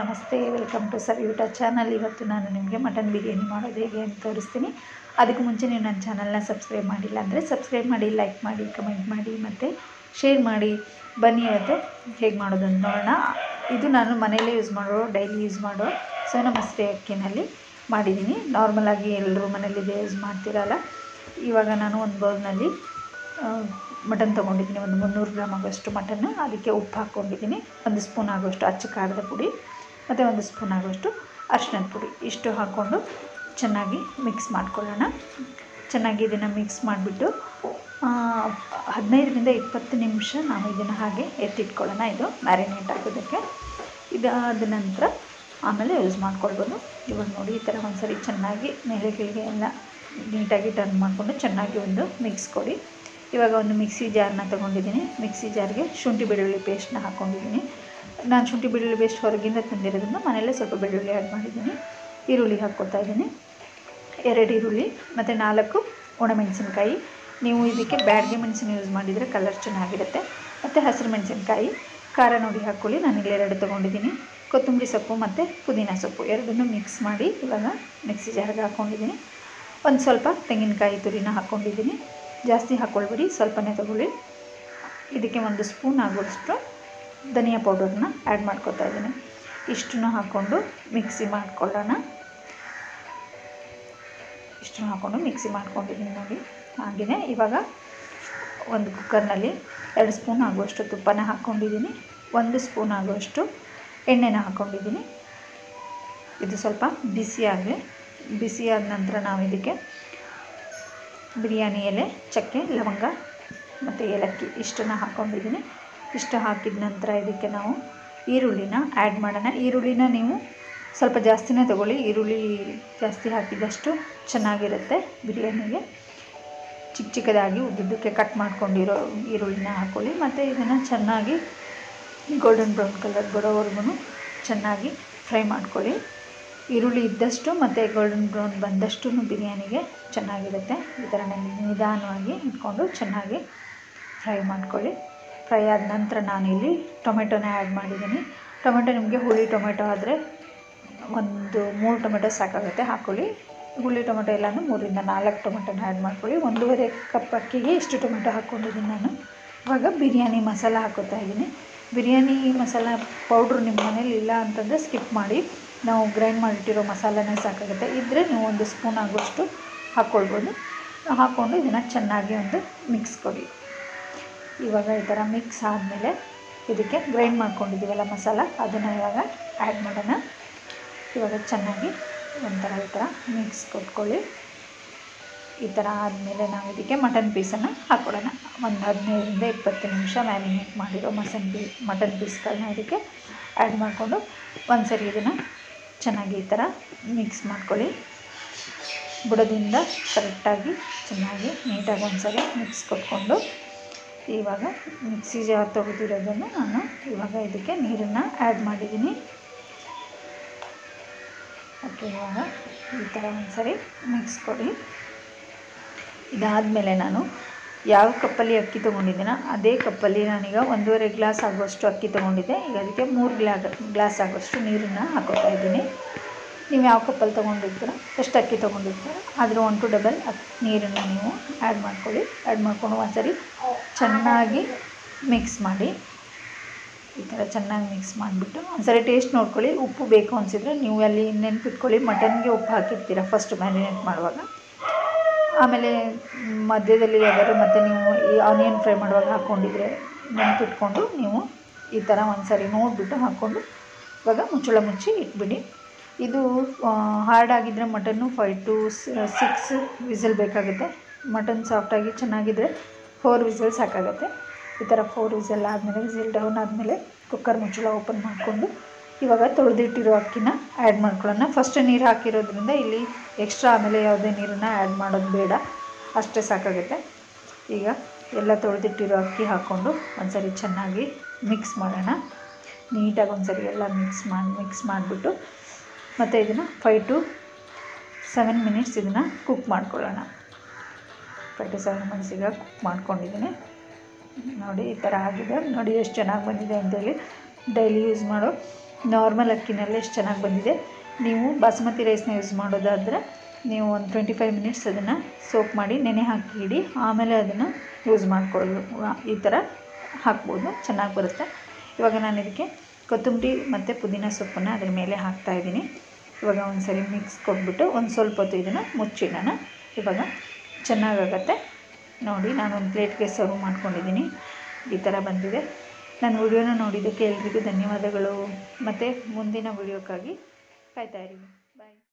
ನಮಸ್ತೆ welcome to sir YouTube channel ಇವತ್ತು ನಾನು ನಿಮಗೆ ಮಟನ್ ಬಿರಿಯಾನಿ ಮಾಡೋದು ಹೇಗೆ ಅಂತ ತೋರಿಸ್ತೀನಿ ಅದಕ್ಕೂ ಮುಂಚೆ ನೀವು ನನ್ನ ಚಾನಲ್ನ ಸಬ್ಸ್ಕ್ರೈಬ್ ಮಾಡಿಲ್ಲ ಅಂದರೆ ಸಬ್ಸ್ಕ್ರೈಬ್ ಮಾಡಿ ಲೈಕ್ ಮಾಡಿ ಕಮೆಂಟ್ ಮಾಡಿ ಮತ್ತು ಶೇರ್ ಮಾಡಿ ಬನ್ನಿ ಇವತ್ತು ಹೇಗೆ ಮಾಡೋದು ಅಂತ ನೋಡೋಣ ಇದು ನಾನು ಮನೆಯಲ್ಲೇ ಯೂಸ್ ಮಾಡೋ ಡೈಲಿ ಯೂಸ್ ಮಾಡೋ ಸೋನಾ ಮಸ್ರಿ ಅಕ್ಕಿನಲ್ಲಿ ಮಾಡಿದ್ದೀನಿ ನಾರ್ಮಲಾಗಿ ಎಲ್ಲರೂ ಮನೇಲಿದೆ ಯೂಸ್ ಮಾಡ್ತಿರಲ್ಲ ಇವಾಗ ನಾನು ಒಂದು ಬೌಲ್ನಲ್ಲಿ ಮಟನ್ ತೊಗೊಂಡಿದ್ದೀನಿ ಒಂದು ಮುನ್ನೂರು ಗ್ರಾಮ್ ಆಗೋಷ್ಟು ಮಟನ್ ಅದಕ್ಕೆ ಉಪ್ಪು ಹಾಕ್ಕೊಂಡಿದ್ದೀನಿ ಒಂದು ಸ್ಪೂನ್ ಆಗೋಷ್ಟು ಅಚ್ಚ ಖಾರದ ಪುಡಿ ಮತ್ತು ಒಂದು ಸ್ಪೂನ್ ಆಗೋಷ್ಟು ಅರಿಶಿನದ ಪುಡಿ ಇಷ್ಟು ಹಾಕ್ಕೊಂಡು ಚೆನ್ನಾಗಿ ಮಿಕ್ಸ್ ಮಾಡ್ಕೊಳ್ಳೋಣ ಚೆನ್ನಾಗಿ ಇದನ್ನು ಮಿಕ್ಸ್ ಮಾಡಿಬಿಟ್ಟು ಹದಿನೈದರಿಂದ ಇಪ್ಪತ್ತು ನಿಮಿಷ ನಾವು ಇದನ್ನು ಹಾಗೆ ಎತ್ತಿಟ್ಕೊಳ್ಳೋಣ ಇದು ಮ್ಯಾರಿನೇಟ್ ಆಗೋದಕ್ಕೆ ಇದಾದ ನಂತರ ಆಮೇಲೆ ಯೂಸ್ ಮಾಡ್ಕೊಳ್ಬೋದು ಇವಾಗ ನೋಡಿ ಈ ಥರ ಒಂದ್ಸರಿ ಚೆನ್ನಾಗಿ ಮೇಲೆ ಕೆಳಗೆ ಎಲ್ಲ ನೀಟಾಗಿ ಟರ್ನ್ ಮಾಡಿಕೊಂಡು ಚೆನ್ನಾಗಿ ಒಂದು ಮಿಕ್ಸ್ ಕೊಡಿ ಇವಾಗ ಒಂದು ಮಿಕ್ಸಿ ಜಾರನ್ನ ತೊಗೊಂಡಿದ್ದೀನಿ ಮಿಕ್ಸಿ ಜಾರ್ಗೆ ಶುಂಠಿ ಬೆಳ್ಳುಳ್ಳಿ ಪೇಸ್ಟ್ನ ಹಾಕ್ಕೊಂಡಿದ್ದೀನಿ ನಾನು ಶುಂಠಿ ಬೆಳ್ಳುಳ್ಳಿ ಪೇಸ್ಟ್ ಹೊರಗಿಂದ ತಂದಿರೋದ್ರಿಂದ ಮನೆಯಲ್ಲೇ ಸ್ವಲ್ಪ ಬೆಳ್ಳುಳ್ಳಿ ಆ್ಯಡ್ ಮಾಡಿದ್ದೀನಿ ಈರುಳ್ಳಿ ಹಾಕ್ಕೊತಾ ಇದ್ದೀನಿ ಎರಡು ಈರುಳ್ಳಿ ಮತ್ತು ನಾಲ್ಕು ಒಣಮೆಣಸಿನ್ಕಾಯಿ ನೀವು ಇದಕ್ಕೆ ಬ್ಯಾಡ್ಗೆ ಮೆಣಸಿನ ಯೂಸ್ ಮಾಡಿದರೆ ಕಲರ್ ಚೆನ್ನಾಗಿರುತ್ತೆ ಮತ್ತು ಹಸಿರು ಮೆಣಸಿನ್ಕಾಯಿ ಖಾರ ನೋಡಿ ಹಾಕ್ಕೊಳ್ಳಿ ನಾನು ಇಲ್ಲಿ ಎರಡು ತೊಗೊಂಡಿದ್ದೀನಿ ಕೊತ್ತಂಬರಿ ಸೊಪ್ಪು ಮತ್ತು ಪುದೀನ ಸೊಪ್ಪು ಎರಡನ್ನೂ ಮಿಕ್ಸ್ ಮಾಡಿ ಇವಾಗ ಮಿಕ್ಸಿ ಜಾರ್ಗೆ ಹಾಕ್ಕೊಂಡಿದ್ದೀನಿ ಒಂದು ಸ್ವಲ್ಪ ತೆಂಗಿನಕಾಯಿ ತುರಿನ ಹಾಕ್ಕೊಂಡಿದ್ದೀನಿ ಜಾಸ್ತಿ ಹಾಕ್ಕೊಳ್ಬೇಡಿ ಸ್ವಲ್ಪನೇ ತೊಗೊಳ್ಳಿ ಇದಕ್ಕೆ ಒಂದು ಸ್ಪೂನ್ ಆಗೋಷ್ಟು ಧನಿಯಾ ಪೌಡರ್ನ ಆ್ಯಡ್ ಮಾಡ್ಕೊತಾ ಇದ್ದೀನಿ ಇಷ್ಟನ್ನು ಹಾಕ್ಕೊಂಡು ಮಿಕ್ಸಿ ಮಾಡ್ಕೊಳ್ಳೋಣ ಇಷ್ಟನ್ನು ಹಾಕ್ಕೊಂಡು ಮಿಕ್ಸಿ ಮಾಡ್ಕೊಂಡಿದ್ದೀನಿ ನೋಡಿ ಹಾಗೆಯೇ ಇವಾಗ ಒಂದು ಕುಕ್ಕರ್ನಲ್ಲಿ ಎರಡು ಸ್ಪೂನ್ ಆಗುವಷ್ಟು ತುಪ್ಪನ ಹಾಕ್ಕೊಂಡಿದ್ದೀನಿ ಒಂದು ಸ್ಪೂನ್ ಆಗುವಷ್ಟು ಎಣ್ಣೆನ ಹಾಕ್ಕೊಂಡಿದ್ದೀನಿ ಇದು ಸ್ವಲ್ಪ ಬಿಸಿಯಾಗಿ ಬಿಸಿಯಾದ ನಂತರ ನಾವು ಇದಕ್ಕೆ ಬಿರಿಯಾನಿ ಎಲೆ ಚಕ್ಕೆ ಲವಂಗ ಮತ್ತು ಏಲಕ್ಕಿ ಇಷ್ಟನ್ನು ಹಾಕ್ಕೊಂಡಿದ್ದೀನಿ ಇಷ್ಟು ಹಾಕಿದ ನಂತರ ಇದಕ್ಕೆ ನಾವು ಈರುಳ್ಳಿನ ಆ್ಯಡ್ ಮಾಡೋಣ ಈರುಳ್ಳಿನ ನೀವು ಸ್ವಲ್ಪ ಜಾಸ್ತಿನೇ ತೊಗೊಳ್ಳಿ ಈರುಳ್ಳಿ ಜಾಸ್ತಿ ಹಾಕಿದಷ್ಟು ಚೆನ್ನಾಗಿರುತ್ತೆ ಬಿರಿಯಾನಿಗೆ ಚಿಕ್ಕ ಚಿಕ್ಕದಾಗಿ ಉದ್ದುದ್ದಕ್ಕೆ ಕಟ್ ಮಾಡ್ಕೊಂಡಿರೋ ಈರುಳ್ಳಿನ ಹಾಕ್ಕೊಳ್ಳಿ ಮತ್ತು ಇದನ್ನು ಚೆನ್ನಾಗಿ ಗೋಲ್ಡನ್ ಬ್ರೌನ್ ಕಲರ್ ಬರೋವರೆಗೂ ಚೆನ್ನಾಗಿ ಫ್ರೈ ಮಾಡ್ಕೊಳ್ಳಿ ಈರುಳ್ಳಿ ಇದ್ದಷ್ಟು ಮತ್ತು ಗೋಲ್ಡನ್ ಬ್ರೌನ್ ಬಂದಷ್ಟು ಬಿರಿಯಾನಿಗೆ ಚೆನ್ನಾಗಿರುತ್ತೆ ಈ ಥರ ನಿಧಾನವಾಗಿ ಇಟ್ಕೊಂಡು ಚೆನ್ನಾಗಿ ಫ್ರೈ ಮಾಡ್ಕೊಳ್ಳಿ ಫ್ರೈ ಆದ ನಂತರ ನಾನಿಲ್ಲಿ ಟೊಮೆಟೊನ ಆ್ಯಡ್ ಮಾಡಿದ್ದೀನಿ ಟೊಮೆಟೊ ನಿಮಗೆ ಹುಳಿ ಟೊಮೆಟೊ ಆದರೆ ಒಂದು ಮೂರು ಟೊಮೆಟೊ ಸಾಕಾಗುತ್ತೆ ಹಾಕ್ಕೊಳ್ಳಿ ಹುಳಿ ಟೊಮೆಟೊ ಎಲ್ಲನೂ ಮೂರಿಂದ ನಾಲ್ಕು ಟೊಮೆಟೊನ ಆ್ಯಡ್ ಮಾಡ್ಕೊಳ್ಳಿ ಒಂದೂವರೆ ಕಪ್ ಅಕ್ಕಿಗೆ ಇಷ್ಟು ಟೊಮೆಟೊ ಹಾಕ್ಕೊಂಡಿದ್ದೀನಿ ನಾನು ಇವಾಗ ಬಿರಿಯಾನಿ ಮಸಾಲ ಹಾಕೋತಾ ಇದ್ದೀನಿ ಬಿರಿಯಾನಿ ಮಸಾಲ ಪೌಡ್ರು ನಿಮ್ಮ ಮನೇಲಿ ಇಲ್ಲ ಅಂತಂದರೆ ಸ್ಕಿಪ್ ಮಾಡಿ ನಾವು ಗ್ರೈಂಡ್ ಮಾಡಿಟ್ಟಿರೋ ಮಸಾಲನೇ ಸಾಕಾಗುತ್ತೆ ಇದ್ದರೆ ನೀವು ಒಂದು ಸ್ಪೂನ್ ಆಗೋಷ್ಟು ಹಾಕ್ಕೊಳ್ಬೋದು ಹಾಕ್ಕೊಂಡು ಇದನ್ನು ಚೆನ್ನಾಗಿ ಒಂದು ಮಿಕ್ಸ್ ಕೊಡಿ ಇವಾಗ ಈ ಥರ ಮಿಕ್ಸ್ ಆದಮೇಲೆ ಇದಕ್ಕೆ ಗ್ರೈಂಡ್ ಮಾಡ್ಕೊಂಡಿದ್ದೀವಲ್ಲ ಮಸಾಲ ಅದನ್ನು ಇವಾಗ ಆ್ಯಡ್ ಮಾಡೋಣ ಇವಾಗ ಚೆನ್ನಾಗಿ ಒಂಥರ ಈ ಥರ ಮಿಕ್ಸ್ ಕೊಟ್ಕೊಳ್ಳಿ ಈ ಥರ ಆದಮೇಲೆ ನಾವು ಇದಕ್ಕೆ ಮಟನ್ ಪೀಸನ್ನು ಹಾಕ್ಕೊಳ್ಳೋಣ ಒಂದು ಹದಿನೈದರಿಂದ ಇಪ್ಪತ್ತು ನಿಮಿಷ ಮ್ಯಾರಿನೇಟ್ ಮಾಡಿರೋ ಮಸನ್ ಪೀ ಮಟನ್ ಪೀಸ್ಗಳನ್ನ ಇದಕ್ಕೆ ಆ್ಯಡ್ ಮಾಡಿಕೊಂಡು ಒಂದು ಸರಿ ಇದನ್ನು ಚೆನ್ನಾಗಿ ಈ ಥರ ಮಿಕ್ಸ್ ಮಾಡ್ಕೊಳ್ಳಿ ಬುಡದಿಂದ ಕರೆಕ್ಟಾಗಿ ಚೆನ್ನಾಗಿ ನೀಟಾಗಿ ಒಂದು ಸರಿ ಮಿಕ್ಸ್ ಕೊಟ್ಕೊಂಡು ಇವಾಗ ಮಿಕ್ಸಿ ಜಾರ್ ತೆಗೆದಿರೋದನ್ನು ನಾನು ಇವಾಗ ಇದಕ್ಕೆ ನೀರನ್ನು ಆ್ಯಡ್ ಮಾಡಿದ್ದೀನಿ ಓಕೆ ಇವಾಗ ಈ ಥರ ಒಂದು ಸರಿ ಮಿಕ್ಸ್ ಕೊಡಿ ಇದಾದಮೇಲೆ ನಾನು ಯಾವ ಕಪ್ಪಲ್ಲಿ ಅಕ್ಕಿ ತೊಗೊಂಡಿದ್ದೀನೋ ಅದೇ ಕಪ್ಪಲ್ಲಿ ನಾನೀಗ ಒಂದೂವರೆ ಗ್ಲಾಸ್ ಆಗುವಷ್ಟು ಅಕ್ಕಿ ತೊಗೊಂಡಿದ್ದೆ ಈಗ ಅದಕ್ಕೆ ಮೂರು ಗ್ಲಾ ಗ್ಲಾಸ್ ಆಗುವಷ್ಟು ನೀರನ್ನು ಹಾಕೋತಾ ಇದ್ದೀನಿ ನೀವು ಯಾವ ಕಪ್ಪಲ್ಲಿ ತೊಗೊಂಡಿರ್ತೀರೋ ಎಷ್ಟು ಅಕ್ಕಿ ತೊಗೊಂಡಿರ್ತೀರೋ ಅದ್ರ ಒನ್ ಟು ಡಬಲ್ ನೀರನ್ನು ನೀವು ಆ್ಯಡ್ ಮಾಡ್ಕೊಳ್ಳಿ ಆ್ಯಡ್ ಮಾಡ್ಕೊಂಡು ಒಂದ್ಸರಿ ಚೆನ್ನಾಗಿ ಮಿಕ್ಸ್ ಮಾಡಿ ಈ ಥರ ಚೆನ್ನಾಗಿ ಮಿಕ್ಸ್ ಮಾಡಿಬಿಟ್ಟು ಒಂದ್ಸರಿ ಟೇಸ್ಟ್ ನೋಡ್ಕೊಳ್ಳಿ ಉಪ್ಪು ಬೇಕು ಅನಿಸಿದ್ರೆ ನೀವು ಅಲ್ಲಿ ನೆನ್ಪಿಟ್ಕೊಳ್ಳಿ ಮಟನ್ಗೆ ಉಪ್ಪು ಹಾಕಿರ್ತೀರ ಫಸ್ಟ್ ಮ್ಯಾರಿನೇಟ್ ಮಾಡುವಾಗ ಆಮೇಲೆ ಮಧ್ಯದಲ್ಲಿ ಯಾವ್ದಾದ್ರು ಮತ್ತು ನೀವು ಈ ಆನಿಯನ್ ಫ್ರೈ ಮಾಡುವಾಗ ಹಾಕ್ಕೊಂಡಿದ್ರೆ ನೆನಪಿಟ್ಕೊಂಡು ನೀವು ಈ ಥರ ಒಂದು ಸರಿ ನೋಡಿಬಿಟ್ಟು ಹಾಕ್ಕೊಂಡು ಇವಾಗ ಮುಚ್ಚಳ ಮುಚ್ಚಿ ಇಟ್ಬಿಡಿ ಇದು ಹಾರ್ಡ್ ಆಗಿದ್ದರೆ ಮಟನ್ನು ಫೈವ್ ಟು ಸಿಕ್ಸ್ ವಿಸಲ್ ಬೇಕಾಗುತ್ತೆ ಮಟನ್ ಸಾಫ್ಟಾಗಿ ಚೆನ್ನಾಗಿದ್ದರೆ ಫೋರ್ ವಿಸಲ್ ಸಾಕಾಗುತ್ತೆ ಈ ಥರ ಫೋರ್ ವಿಸಲ್ ಆದಮೇಲೆ ವಿಸಿಲ್ ಡೌನ್ ಆದಮೇಲೆ ಕುಕ್ಕರ್ ಮುಚ್ಚಳ ಓಪನ್ ಮಾಡಿಕೊಂಡು ಇವಾಗ ತೊಳೆದಿಟ್ಟಿರೋ ಅಕ್ಕಿನ ಆ್ಯಡ್ ಮಾಡ್ಕೊಳ್ಳೋಣ ಫಸ್ಟ್ ನೀರು ಹಾಕಿರೋದ್ರಿಂದ ಇಲ್ಲಿ ಎಕ್ಸ್ಟ್ರಾ ಆಮೇಲೆ ಯಾವುದೇ ನೀರನ್ನು ಆ್ಯಡ್ ಮಾಡೋದು ಬೇಡ ಅಷ್ಟೇ ಸಾಕಾಗುತ್ತೆ ಈಗ ಎಲ್ಲ ತೊಳೆದಿಟ್ಟಿರೋ ಅಕ್ಕಿ ಹಾಕ್ಕೊಂಡು ಒಂದ್ಸರಿ ಚೆನ್ನಾಗಿ ಮಿಕ್ಸ್ ಮಾಡೋಣ ನೀಟಾಗಿ ಒಂದ್ಸರಿ ಎಲ್ಲ ಮಿಕ್ಸ್ ಮಾಡಿ ಮಿಕ್ಸ್ ಮಾಡಿಬಿಟ್ಟು ಮತ್ತು ಇದನ್ನು ಫೈವ್ ಟು ಸೆವೆನ್ ಮಿನಿಟ್ಸ್ ಇದನ್ನು ಕುಕ್ ಮಾಡ್ಕೊಳ್ಳೋಣ ಫೈವ್ ಟು ಸೆವೆನ್ ಮಿನಿಟ್ಸ್ ಈಗ ಕುಕ್ ಮಾಡ್ಕೊಂಡಿದ್ದೀನಿ ನೋಡಿ ಈ ಥರ ಆಗಿದೆ ನೋಡಿ ಎಷ್ಟು ಚೆನ್ನಾಗಿ ಬಂದಿದೆ ಅಂತೇಳಿ ಡೈಲಿ ಯೂಸ್ ಮಾಡೋ ನಾರ್ಮಲ್ ಅಕ್ಕಿನಲ್ಲೇ ಎಷ್ಟು ಚೆನ್ನಾಗಿ ಬಂದಿದೆ ನೀವು ಬಾಸುಮತಿ ರೈಸ್ನ ಯೂಸ್ ಮಾಡೋದಾದರೆ ನೀವು ಒಂದು ಟ್ವೆಂಟಿ ಫೈವ್ ಮಿನಿಟ್ಸ್ ಅದನ್ನು ಸೋಕ್ ಮಾಡಿ ನೆನೆ ಹಾಕಿ ಇಡಿ ಆಮೇಲೆ ಅದನ್ನು ಯೂಸ್ ಮಾಡ್ಕೊಳ್ಳು ಈ ಥರ ಹಾಕ್ಬೋದು ಚೆನ್ನಾಗಿ ಬರುತ್ತೆ ಇವಾಗ ನಾನು ಇದಕ್ಕೆ ಕೊತ್ತಂಬರಿ ಮತ್ತು ಪುದೀನ ಸೊಪ್ಪನ್ನು ಅದ್ರ ಮೇಲೆ ಹಾಕ್ತಾಯಿದ್ದೀನಿ ಇವಾಗ ಒಂದು ಸರಿ ಮಿಕ್ಸ್ ಕೊಟ್ಬಿಟ್ಟು ಒಂದು ಸ್ವಲ್ಪ ಹೊತ್ತು ಇದನ್ನು ಮುಚ್ಚಿಡೋಣ ಇವಾಗ ಚೆನ್ನಾಗಾಗತ್ತೆ ನೋಡಿ ನಾನು ಒಂದು ಪ್ಲೇಟ್ಗೆ ಸರ್ವ್ ಮಾಡ್ಕೊಂಡಿದ್ದೀನಿ ಈ ಥರ ಬಂದಿದೆ ನನ್ನ ವಿಡಿಯೋನ ನೋಡಿದ್ದಕ್ಕೆ ಎಲ್ರಿಗೂ ಧನ್ಯವಾದಗಳು ಮತ್ತು ಮುಂದಿನ ವಿಡಿಯೋಕ್ಕಾಗಿ ಕಾಯ್ತಾ ಇರಿ ಬಾಯ್